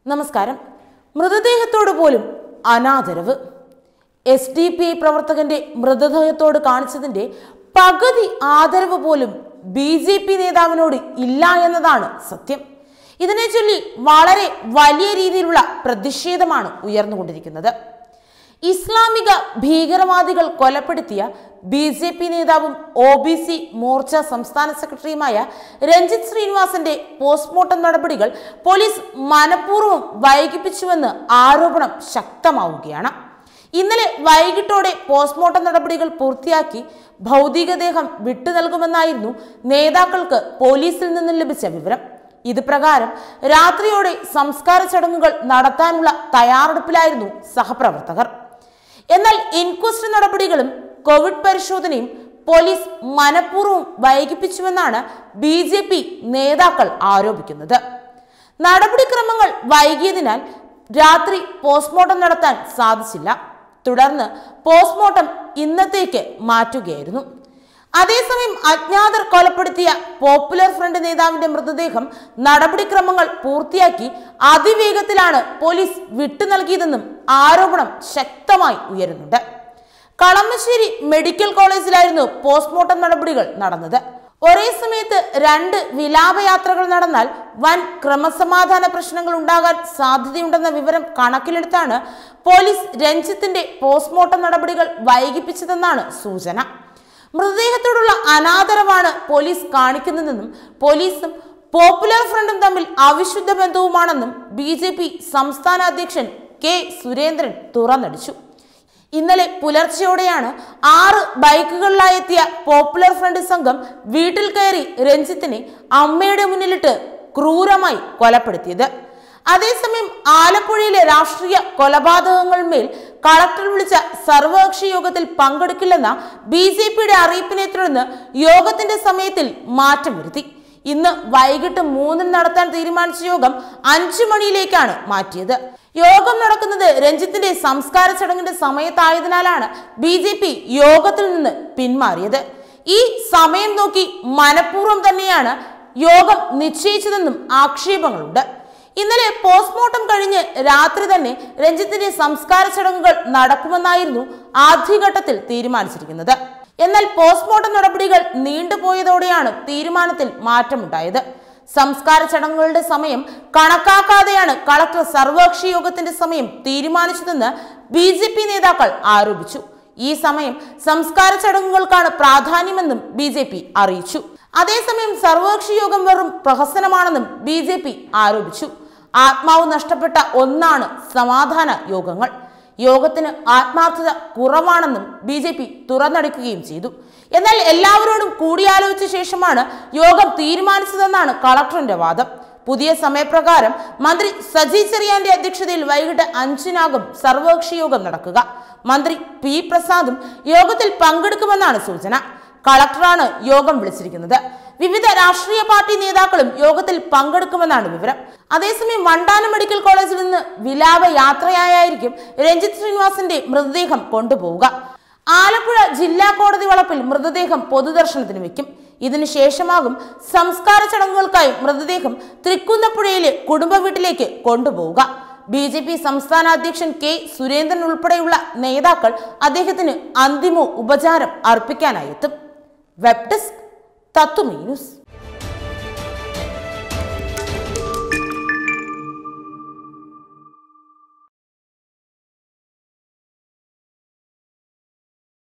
നമസ്കാരം മൃതദേഹത്തോട് പോലും അനാദരവ് എസ് ഡി പി ഐ പ്രവർത്തകന്റെ മൃതദേഹത്തോട് കാണിച്ചതിന്റെ പകുതി ആദരവ് പോലും ബി ജെ പി നേതാവിനോട് ഇല്ല എന്നതാണ് സത്യം ഇതിനെ ചൊല്ലി വളരെ വലിയ രീതിയിലുള്ള പ്രതിഷേധമാണ് ഉയർന്നുകൊണ്ടിരിക്കുന്നത് ഇസ്ലാമിക ഭീകരവാദികൾ കൊലപ്പെടുത്തിയ ബി ജെ പി നേതാവും ഒ ബി സി മോർച്ച സംസ്ഥാന സെക്രട്ടറിയുമായ രഞ്ജിത്ത് ശ്രീനിവാസന്റെ പോസ്റ്റ്മോർട്ടം നടപടികൾ പോലീസ് മനഃപൂർവ്വം വൈകിപ്പിച്ചുവെന്ന് ആരോപണം ശക്തമാവുകയാണ് ഇന്നലെ വൈകിട്ടോടെ പോസ്റ്റ്മോർട്ടം നടപടികൾ പൂർത്തിയാക്കി ഭൗതികദേഹം വിട്ടു നൽകുമെന്നായിരുന്നു നേതാക്കൾക്ക് പോലീസിൽ നിന്നും ലഭിച്ച വിവരം ഇത് പ്രകാരം രാത്രിയോടെ സംസ്കാര ചടങ്ങുകൾ നടത്താനുള്ള തയ്യാറെടുപ്പിലായിരുന്നു സഹപ്രവർത്തകർ എന്നാൽ ഇൻക്വസ്റ്റ് നടപടികളും കോവിഡ് പരിശോധനയും പോലീസ് മനഃപൂർവ്വം വൈകിപ്പിച്ചുവെന്നാണ് ബി ജെ പി നേതാക്കൾ ആരോപിക്കുന്നത് നടപടിക്രമങ്ങൾ വൈകിയതിനാൽ രാത്രി പോസ്റ്റ്മോർട്ടം നടത്താൻ സാധിച്ചില്ല തുടർന്ന് പോസ്റ്റ്മോർട്ടം ഇന്നത്തേക്ക് മാറ്റുകയായിരുന്നു അതേസമയം അജ്ഞാതർ കൊലപ്പെടുത്തിയ പോപ്പുലർ ഫ്രണ്ട് നേതാവിന്റെ മൃതദേഹം നടപടിക്രമങ്ങൾ പൂർത്തിയാക്കി അതിവേഗത്തിലാണ് പോലീസ് വിട്ടു നൽകിയതെന്നും ആരോപണം ശക്തമായി ഉയരുന്നുണ്ട് കളമശ്ശേരി മെഡിക്കൽ കോളേജിലായിരുന്നു പോസ്റ്റ്മോർട്ടം നടപടികൾ നടന്നത് ഒരേ സമയത്ത് രണ്ട് വിലാപയാത്രകൾ നടന്നാൽ വൻ ക്രമസമാധാന പ്രശ്നങ്ങൾ ഉണ്ടാകാൻ സാധ്യതയുണ്ടെന്ന വിവരം കണക്കിലെടുത്താണ് പോലീസ് രഞ്ജിത്തിന്റെ പോസ്റ്റ്മോർട്ടം നടപടികൾ വൈകിപ്പിച്ചതെന്നാണ് സൂചന മൃതദേഹത്തോടുള്ള അനാദരവാണ് പോലീസ് കാണിക്കുന്നതെന്നും പോലീസും പോപ്പുലർ ഫ്രണ്ടും തമ്മിൽ അവിശുദ്ധ ബന്ധവുമാണെന്നും ബി ജെ പി സംസ്ഥാന അധ്യക്ഷൻ കെ സുരേന്ദ്രൻ തുറന്നടിച്ചു ഇന്നലെ പുലർച്ചെയോടെയാണ് ആറ് ബൈക്കുകളിലായി എത്തിയ പോപ്പുലർ ഫ്രണ്ട് സംഘം വീട്ടിൽ കയറി രഞ്ജിത്തിനെ അമ്മയുടെ മുന്നിലിട്ട് ക്രൂരമായി കൊലപ്പെടുത്തിയത് അതേസമയം ആലപ്പുഴയിലെ രാഷ്ട്രീയ കൊലപാതകങ്ങൾമേൽ കളക്ടർ വിളിച്ച സർവകക്ഷി യോഗത്തിൽ പങ്കെടുക്കില്ലെന്ന ബി ജെ പിയുടെ അറിയിപ്പിനെ തുടർന്ന് യോഗത്തിന്റെ സമയത്തിൽ മാറ്റം വരുത്തി ഇന്ന് വൈകിട്ട് മൂന്നിന് നടത്താൻ തീരുമാനിച്ച യോഗം അഞ്ചു മണിയിലേക്കാണ് മാറ്റിയത് യോഗം നടക്കുന്നത് രഞ്ജിത്തിന്റെ സംസ്കാര ചടങ്ങിന്റെ സമയത്തായതിനാലാണ് ബി ജെ പി യോഗത്തിൽ നിന്ന് പിന്മാറിയത് ഈ സമയം നോക്കി മനഃപൂർവ്വം തന്നെയാണ് യോഗം നിശ്ചയിച്ചതെന്നും ആക്ഷേപങ്ങളുണ്ട് ഇന്നലെ പോസ്റ്റ്മോർട്ടം കഴിഞ്ഞ് രാത്രി തന്നെ രഞ്ജിത്തിന്റെ സംസ്കാര ചടങ്ങുകൾ നടക്കുമെന്നായിരുന്നു ആദ്യഘട്ടത്തിൽ തീരുമാനിച്ചിരിക്കുന്നത് എന്നാൽ പോസ്റ്റ്മോർട്ടം നടപടികൾ നീണ്ടുപോയതോടെയാണ് തീരുമാനത്തിൽ മാറ്റമുണ്ടായത് സംസ്കാര ചടങ്ങുകളുടെ സമയം കണക്കാക്കാതെയാണ് കളക്ടർ സർവകക്ഷി യോഗത്തിന്റെ സമയം തീരുമാനിച്ചതെന്ന് ബി ജെ പി നേതാക്കൾ ആരോപിച്ചു ഈ സമയം സംസ്കാര ചടങ്ങുകൾക്കാണ് പ്രാധാന്യമെന്നും ബി ജെ പി അറിയിച്ചു അതേസമയം സർവകക്ഷി യോഗം വെറും പ്രഹസനമാണെന്നും ബി ജെ പി ആരോപിച്ചു ആത്മാവ് നഷ്ടപ്പെട്ട ഒന്നാണ് സമാധാന യോഗങ്ങൾ യോഗത്തിന് ആത്മാർത്ഥത കുറവാണെന്നും ബി ജെ പി തുറന്നടിക്കുകയും ചെയ്തു എന്നാൽ എല്ലാവരോടും കൂടിയാലോചിച്ച ശേഷമാണ് യോഗം തീരുമാനിച്ചതെന്നാണ് കളക്ടറിന്റെ വാദം പുതിയ സമയപ്രകാരം മന്ത്രി സജി ചെറിയാന്റെ അധ്യക്ഷതയിൽ വൈകിട്ട് അഞ്ചിനാകും സർവകക്ഷി യോഗം നടക്കുക മന്ത്രി പി പ്രസാദും യോഗത്തിൽ പങ്കെടുക്കുമെന്നാണ് സൂചന കളക്ടറാണ് യോഗം വിളിച്ചിരിക്കുന്നത് വിവിധ രാഷ്ട്രീയ പാർട്ടി നേതാക്കളും യോഗത്തിൽ പങ്കെടുക്കുമെന്നാണ് വിവരം അതേസമയം വണ്ടാനം മെഡിക്കൽ കോളേജിൽ നിന്ന് വിലാപ യാത്രയായിരിക്കും രഞ്ജിത്ത് ശ്രീനിവാസിന്റെ മൃതദേഹം കൊണ്ടുപോവുക ആലപ്പുഴ ജില്ലാ കോടതി വളപ്പിൽ മൃതദേഹം പൊതുദർശനത്തിന് വെക്കും ഇതിനു ശേഷമാകും സംസ്കാര ചടങ്ങുകൾക്കായി മൃതദേഹം തൃക്കുന്നപ്പുഴയിലെ കുടുംബ വീട്ടിലേക്ക് കൊണ്ടുപോവുക ബി ജെ പി സംസ്ഥാന അധ്യക്ഷൻ കെ സുരേന്ദ്രൻ ഉൾപ്പെടെയുള്ള നേതാക്കൾ അദ്ദേഹത്തിന് അന്തിമ ഉപചാരം അർപ്പിക്കാനായി എത്തും വെബ് ഡെസ്ക് തത്വമീ ന്യൂസ്